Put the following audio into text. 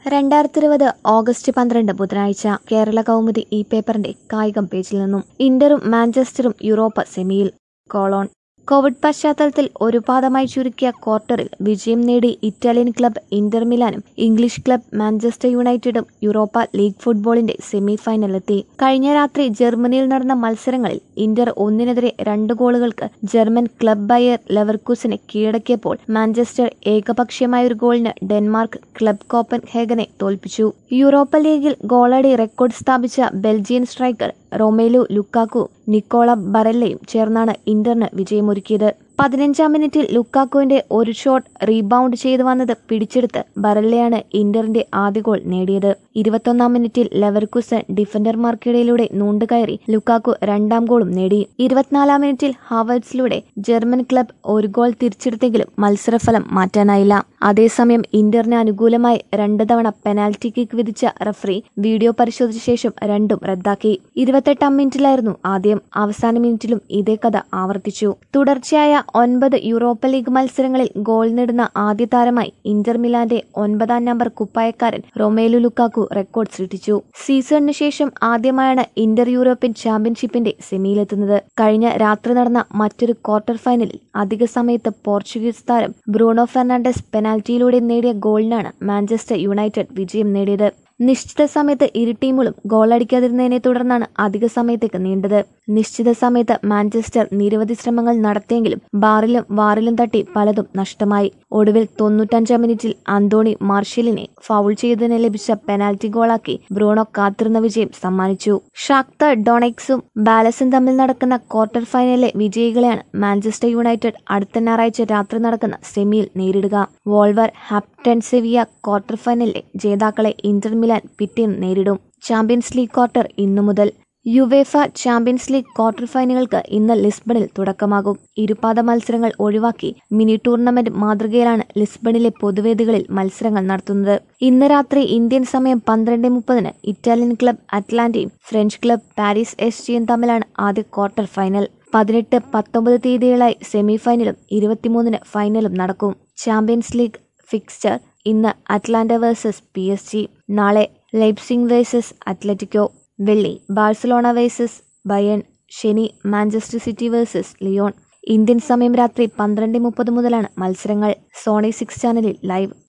രണ്ടായിരത്തി ഇരുപത് ഓഗസ്റ്റ് പന്ത്രണ്ട് ബുധനാഴ്ച കേരള കൗമുദി ഈ പേപ്പറിന്റെ കായികം പേജിൽ നിന്നും ഇന്ററും മാഞ്ചസ്റ്ററും യൂറോപ്പ സെമിയിൽ കോളോൺ കോവിഡ് പശ്ചാത്തലത്തിൽ ഒരു പാദമായി ചുരുക്കിയ ക്വാർട്ടറിൽ വിജയം നേടി Italian club Inter മിലാനും English club Manchester യുണൈറ്റഡും യൂറോപ്പ ലീഗ് ഫുട്ബോളിന്റെ സെമി ഫൈനലിലെത്തി കഴിഞ്ഞ രാത്രി ജർമ്മനിയിൽ നടന്ന മത്സരങ്ങളിൽ ഇന്റർ ഒന്നിനെതിരെ രണ്ട് ഗോളുകൾക്ക് ജർമ്മൻ ക്ലബ് ബയർ ലെവർക്കൂസിനെ കീഴടക്കിയപ്പോൾ മാഞ്ചസ്റ്റർ ഏകപക്ഷീയമായ ഒരു ഗോളിന് ഡെൻമാർക്ക് ക്ലബ് കോപ്പൻ ഹേഗനെ തോൽപ്പിച്ചു യൂറോപ്പ ലീഗിൽ ഗോളടി റെക്കോർഡ് സ്ഥാപിച്ച Belgian striker Romelu Lukaku Nicola ബറല്ലയും ചേർന്നാണ് ഇന്ററിന് വിജയമൊരുക്കിയത് പതിനഞ്ചാം മിനിറ്റിൽ ലുക്കാക്കുവിന്റെ ഒരു ഷോട്ട് റീബൗണ്ട് ചെയ്തു വന്നത് പിടിച്ചെടുത്ത് ബറല്ലയാണ് ഇന്ററിന്റെ ആദ്യ ഗോൾ നേടിയത് ഇരുപത്തൊന്നാം മിനിറ്റിൽ ലെവർക്കുസൻ ഡിഫൻഡർമാർക്കിടയിലൂടെ നൂണ്ടുകയറി ലുക്കാക്കു രണ്ടാം ഗോളും നേടി ഇരുപത്തിനാലാം മിനിറ്റിൽ ഹാവേഴ്സിലൂടെ ജർമ്മൻ ക്ലബ് ഒരു ഗോൾ തിരിച്ചെടുത്തെങ്കിലും മത്സരഫലം മാറ്റാനായില്ല അതേസമയം ഇന്ററിന് അനുകൂലമായി രണ്ട് തവണ പെനാൽറ്റി കിക്ക് വിധിച്ച റഫറി വീഡിയോ പരിശോധിച്ച ശേഷം രണ്ടും റദ്ദാക്കി ഇരുപത്തെട്ടാം മിനിറ്റിലായിരുന്നു ആദ്യം അവസാന മിനിറ്റിലും ഇതേ കഥ ആവർത്തിച്ചു തുടർച്ചയായ ഒൻപത് യൂറോപ്പ ലീഗ് മത്സരങ്ങളിൽ ഗോൾ നേടുന്ന ആദ്യ താരമായി ഇന്റർ മിലാന്റെ ഒൻപതാം നമ്പർ കുപ്പായക്കാരൻ റൊമേലു ലുക്കാക്കു റെക്കോർഡ് സൃഷ്ടിച്ചു സീസണിന് ശേഷം ആദ്യമായാണ് ഇന്റർ യൂറോപ്യൻ ചാമ്പ്യൻഷിപ്പിന്റെ സെമിയിലെത്തുന്നത് കഴിഞ്ഞ രാത്രി നടന്ന മറ്റൊരു ക്വാർട്ടർ ഫൈനലിൽ അധിക സമയത്ത് പോർച്ചുഗീസ് താരം ബ്രൂണോ ഫെർണാണ്ടസ് പെനാൽറ്റിയിലൂടെ നേടിയ ഗോളിനാണ് മാഞ്ചസ്റ്റർ യുണൈറ്റഡ് വിജയം നേടിയത് നിശ്ചിത സമയത്ത് ഇരു ടീമുകളും ഗോളടിക്കാതിരുന്നതിനെ തുടർന്നാണ് അധിക സമയത്തേക്ക് നീണ്ടത് നിശ്ചിത സമയത്ത് മാഞ്ചസ്റ്റർ നിരവധി ശ്രമങ്ങൾ നടത്തിയെങ്കിലും ബാറിലും വാറിലും തട്ടി പലതും നഷ്ടമായി ഒടുവിൽ തൊണ്ണൂറ്റഞ്ചാം മിനിറ്റിൽ അന്തോണി മാർഷലിനെ ഫൗൾ ചെയ്തതിന് ലഭിച്ച പെനാൽറ്റി ഗോളാക്കി ബ്രൂണോ കാത്തിരുന്ന വിജയം സമ്മാനിച്ചു ഷാക്ത ഡൊണക്സും ബാലസും തമ്മിൽ നടക്കുന്ന ക്വാർട്ടർ ഫൈനലിലെ വിജയികളെയാണ് മാഞ്ചസ്റ്റർ യുണൈറ്റഡ് അടുത്ത ഞായറാഴ്ച രാത്രി നടക്കുന്ന സെമിയിൽ നേരിടുക വോൾവർ ഹാപ്റ്റൺ സെവിയ ക്വാർട്ടർ ഫൈനലിലെ ജേതാക്കളെ ഇന്റർ മിലാൻ പിറ്റേന്ന് നേരിടും ചാമ്പ്യൻസ് ലീഗ് ക്വാർട്ടർ ഇന്നു മുതൽ യുവേഫ ചാമ്പ്യൻസ് ലീഗ് ക്വാർട്ടർ ഫൈനലുകൾക്ക് ഇന്ന് ലിസ്ബണിൽ തുടക്കമാകും ഇരുപാദ മത്സരങ്ങൾ ഒഴിവാക്കി മിനി ടൂർണമെന്റ് മാതൃകയിലാണ് ലിസ്ബണിലെ പൊതുവേദികളിൽ മത്സരങ്ങൾ നടത്തുന്നത് ഇന്ന് രാത്രി ഇന്ത്യൻ സമയം പന്ത്രണ്ട് മുപ്പതിന് ഇറ്റാലിയൻ ക്ലബ് അറ്റ്ലാന്റയും ഫ്രഞ്ച് ക്ലബ് പാരീസ് എസ് ജിയും തമ്മിലാണ് ആദ്യ ക്വാർട്ടർ ഫൈനൽ പതിനെട്ട് പത്തൊമ്പത് തീയതികളായി സെമി ഫൈനലും ഇരുപത്തിമൂന്നിന് ഫൈനലും നടക്കും ചാമ്പ്യൻസ് ലീഗ് ഫിക്സ്ചർ ഇന്ന് Atalanta versus P S G നാളെ ലൈപ്സിംഗ് വേഴ്സസ് അത്ലറ്റിക്കോ വെള്ളി ബാഴ്സലോണ വേഴ്സസ് ബയൺ ശനി Manchester City versus Lyon Indian സമയം രാത്രി പന്ത്രണ്ട് മുപ്പത് മുതലാണ് മത്സരങ്ങൾ സോണി സിക്സ് ചാനലിൽ ലൈവ്